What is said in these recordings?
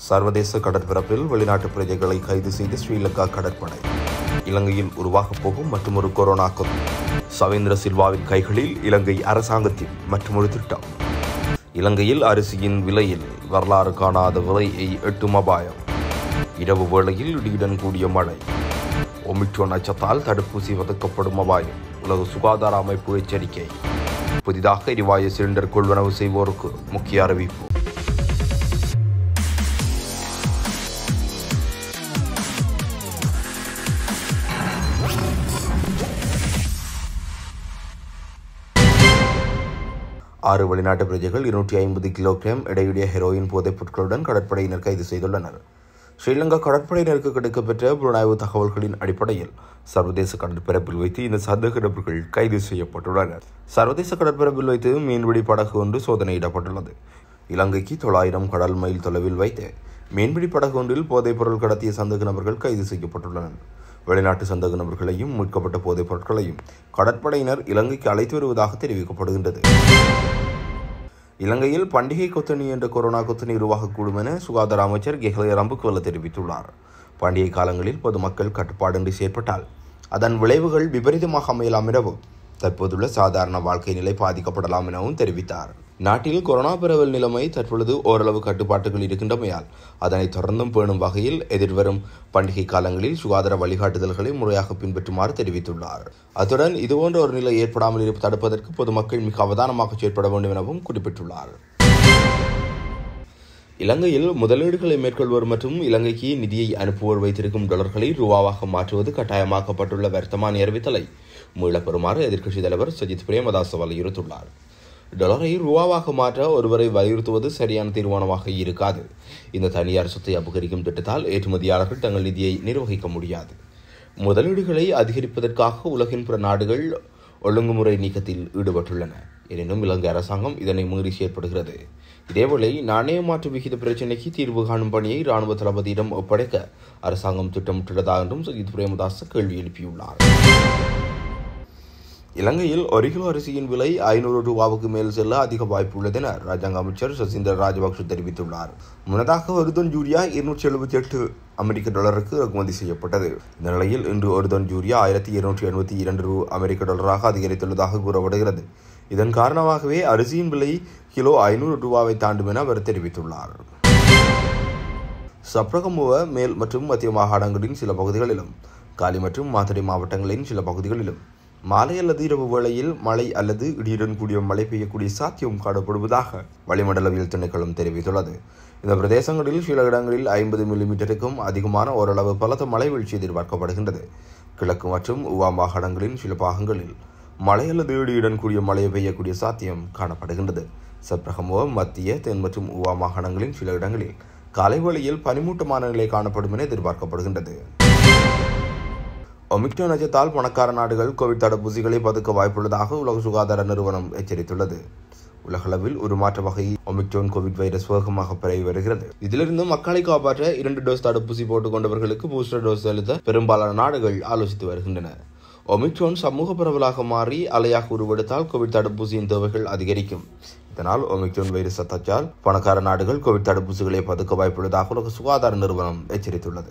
சர்வதேச கடற்பரப்பில் வெளிநாட்டு பிரஜைகளை கைது செய்த ஸ்ரீலங்கா கடற்படை இலங்கையில் உருவாகப் போகும் மற்றொரு கொரோனா கொத்து சவேந்திர சில்வாவின் கைகளில் இலங்கை அரசாங்கத்தின் மற்றொரு திட்டம் இலங்கையில் அரிசியின் விலையில் வரலாறு காணாத விலையை எட்டும் அபாயம் இரவு வேளையில் இடியுடன் கூடிய மழை ஒமிக்ரோன் அச்சத்தால் தடுப்பூசி வதக்கப்படும் அபாயம் உலக சுகாதார அமைப்பு எச்சரிக்கை புதிதாக எரிவாயு சிலிண்டர் கொள்வனவு செய்வோருக்கு முக்கிய அறிவிப்பு ஆறு வெளிநாட்டு பிரஜைகள் இருநூற்றி ஐம்பது கிலோகிராம் எடையுடைய ஹெரோயின் போதைப் பொருட்களுடன் கடற்படையினர் கைது செய்துள்ளனர் ஸ்ரீலங்கா கடற்படையினருக்கு கிடைக்கப்பெற்ற புலனாய்வு தகவல்களின் அடிப்படையில் சர்வதேச கடற்பரப்பில் வைத்து இந்த சந்தேக நபர்கள் கைது செய்யப்பட்டுள்ளனர் சர்வதேச கடற்பரப்பில் வைத்து மீன்பிடி படகு ஒன்று சோதனையிடப்பட்டுள்ளது இலங்கைக்கு தொள்ளாயிரம் கடல் மைல் தொலைவில் வைத்து மீன்பிடி படகு ஒன்றில் போதைப் பொருள் கடத்திய சந்தேக நபர்கள் கைது செய்யப்பட்டுள்ளனர் வெளிநாட்டு சந்தேக நபர்களையும் மீட்கப்பட்ட போதைப் பொருட்களையும் கடற்படையினர் இலங்கைக்கு அழைத்து வருவதாக தெரிவிக்கப்படுகின்றது இலங்கையில் பண்டிகை கொத்தணி என்ற கொரோனா கொத்தணி உருவாகக்கூடும் என சுகாதார அமைச்சர் கெஹ்லே ரம்புக்வல தெரிவித்துள்ளார் பண்டிகை காலங்களில் பொதுமக்கள் கட்டுப்பாடின்றி செயற்பட்டால் அதன் விளைவுகள் விபரீதமாக அமையலாம் எனவும் தற்போதுள்ள சாதாரண வாழ்க்கை நிலை பாதிக்கப்படலாம் எனவும் தெரிவித்தார் நாட்டில் கொரோனா பரவல் நிலைமை தற்பொழுது ஓரளவு கட்டுப்பாட்டுகள் இருக்கின்றமையால் அதனை தொடர்ந்தும் பேணும் வகையில் எதிர்வரும் பண்டிகை காலங்களில் சுகாதார வழிகாட்டுதல்களை முறையாக பின்பற்றுமாறு தெரிவித்துள்ளார் அத்துடன் இதுபோன்ற ஒரு நிலை ஏற்படாமல் இருப்ப தடுப்பதற்கு பொதுமக்கள் மிக அவதானமாக செயற்பட வேண்டும் எனவும் குறிப்பிட்டுள்ளார் இலங்கையில் முதலீடுகளை மேற்கொள்வோர் மற்றும் இலங்கைக்கு நிதியை அனுப்புவோர் வைத்திருக்கும் டாலர்களை ரூபாவாக மாற்றுவது கட்டாயமாக்கப்பட்டுள்ள வர்த்தமானி அறிவித்தலை மீளப் பெறுமாறு எதிர்க்கட்சித் தலைவர் சஜித் பிரேமதாச வலியுறுத்தியுள்ளார் டாலரை ரூபாவாக மாற்ற ஒருவரை வலியுறுத்துவது சரியான தீர்மானமாக இருக்காது இந்த தனியார் சொத்தை அபகரிக்கும் திட்டத்தால் ஏற்றுமதியாளர்கள் தங்கள் நிதியை நிர்வகிக்க முடியாது முதலீடுகளை அதிகரிப்பதற்காக உலகின் பிற நாடுகள் ஒழுங்குமுறை நீக்கத்தில் ஈடுபட்டுள்ளன எனினும் இலங்கை அரசாங்கம் இதனை மீறி செயற்படுகிறது இதேவேளை நாணய மாற்று விகித பிரச்சினைக்கு தீர்வு காணும் பணியை ராணுவ தளபதியிடம் ஒப்படைக்க அரசாங்கம் திட்டமிட்டுள்ளதா என்றும் சஜித் பிரேமதாஸ் கேள்வி எழுப்பியுள்ளார் இலங்கையில் ஒரு கிலோ அரிசியின் விலை ஐநூறு ரூபாவுக்கு மேல் செல்ல அதிக வாய்ப்பு உள்ளது என ராஜாங்க அமைச்சர் சசீந்திர ராஜபக்ஷ தெரிவித்துள்ளார் முன்னதாக ஒரு தொன் யூரியா இருநூற்றி எழுபத்தி எட்டு அமெரிக்க டாலருக்கு இறக்குமதி செய்யப்பட்டது இந்த நிலையில் இன்று ஒரு தொன் யூரியா ஆயிரத்தி இருநூற்றி எழுபத்தி இரண்டு ரூ அமெரிக்க டாலராக அதிகரித்துள்ளதாக கூறப்படுகிறது இதன் காரணமாகவே அரிசியின் விலை கிலோ ஐநூறு ரூபாவை தாண்டும் என அவர் தெரிவித்துள்ளார் சப்ரகமுவ மேல் மற்றும் மத்திய மாகாணங்களின் சில பகுதிகளிலும் காலி மற்றும் மாத்தறை மாவட்டங்களின் சில பகுதிகளிலும் மாலை அல்லது இரவு வேளையில் மழை அல்லது இடியுடன் கூடிய மழை பெய்யக்கூடிய சாத்தியம் காணப்படுவதாக வளிமண்டலவியல் திணைக்களம் தெரிவித்துள்ளது இந்த பிரதேசங்களில் சில இடங்களில் ஐம்பது மில்லிமீட்டருக்கும் அதிகமான ஓரளவு பலத்த மழை வீழ்ச்சி எதிர்பார்க்கப்படுகின்றது கிழக்கு மற்றும் உவா மாகாணங்களின் சில பாகங்களில் மழை அல்லது இடியுடன் கூடிய மழை பெய்யக்கூடிய சாத்தியம் காணப்படுகின்றது சப்ரகமுவ மத்திய தென் மற்றும் உவா மாகாணங்களின் சில இடங்களில் காலை வேளையில் பனிமூட்டமான நிலை காணப்படும் என எதிர்பார்க்கப்படுகின்றது ஒமிக்ரோன் அச்சத்தால் பணக்கார நாடுகள் கோவிட் தடுப்பூசிகளை பதுக்க வாய்ப்புள்ளதாக உலக சுகாதார நிறுவனம் எச்சரித்துள்ளது உலகளவில் உருமாற்ற வகையில் ஒமிக்ரோன் கோவிட் வைரஸ் வேகமாக பரவி வருகிறது இதிலிருந்து மக்களை காப்பாற்ற இரண்டு டோஸ் தடுப்பூசி போட்டுக் கொண்டவர்களுக்கு பூஸ்டர் டோஸ் செலுத்த பெரும்பாலான நாடுகள் ஆலோசித்து வருகின்றன ஒமிக்ரோன் சமூக பரவலாக மாறி அலையாக உருவெடுத்தால் கோவிட் தடுப்பூசியின் தேவைகள் அதிகரிக்கும் இதனால் ஒமிக்ரோன் வைரஸ் அத்தாச்சால் பணக்கார நாடுகள் கோவிட் தடுப்பூசிகளை பதுக்க வாய்ப்புள்ளதாக உலக சுகாதார நிறுவனம் எச்சரித்துள்ளது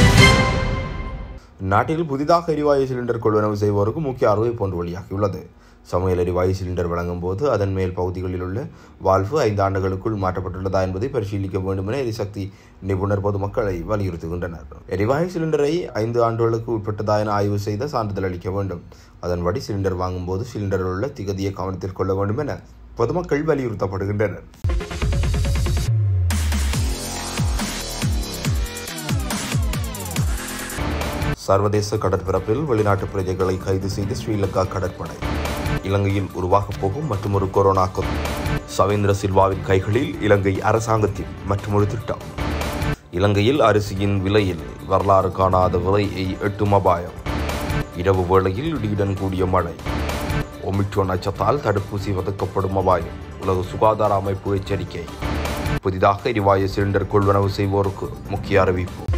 நாட்டில் புதிதாக எரிவாயு சிலிண்டர் கொள்வனவு செய்வோருக்கு முக்கிய அறிவிப்பு ஒன்று வெளியாகியுள்ளது சமையல் எரிவாயு சிலிண்டர் வழங்கும் போது அதன் மேல் பகுதிகளில் உள்ள வால்வு ஐந்து ஆண்டுகளுக்குள் மாற்றப்பட்டுள்ளதா என்பதை பரிசீலிக்க வேண்டும் என எரிசக்தி நிபுணர் பொதுமக்களை வலியுறுத்துகின்றனர் எரிவாயு சிலிண்டரை ஐந்து ஆண்டுகளுக்கு உட்பட்டதா என ஆய்வு செய்த சான்றிதழ் அளிக்க வேண்டும் அதன்படி சிலிண்டர் வாங்கும்போது சிலிண்டரில் உள்ள திகதியை கவனத்தில் கொள்ள வேண்டும் என பொதுமக்கள் வலியுறுத்தப்படுகின்றனர் சர்வதேச கடற்பரப்பில் வெளிநாட்டு பிரஜைகளை கைது செய்த ஸ்ரீலங்கா கடற்படை இலங்கையில் உருவாகப் போகும் மற்றொரு கொரோனா கொத்து சவேந்திர சில்வாவின் கைகளில் இலங்கை அரசாங்கத்தின் மற்றொரு திட்டம் இலங்கையில் அரிசியின் விலையில் வரலாறு காணாத விலையை எட்டும் அபாயம் இரவு வேளையில் இடியுடன் கூடிய மழை ஒமிக்ரோன் அச்சத்தால் தடுப்பூசி வதக்கப்படும் அபாயம் உலக சுகாதார அமைப்பு எச்சரிக்கை புதிதாக எரிவாயு சிலிண்டர் கொள்வனவு செய்வோருக்கு முக்கிய அறிவிப்பு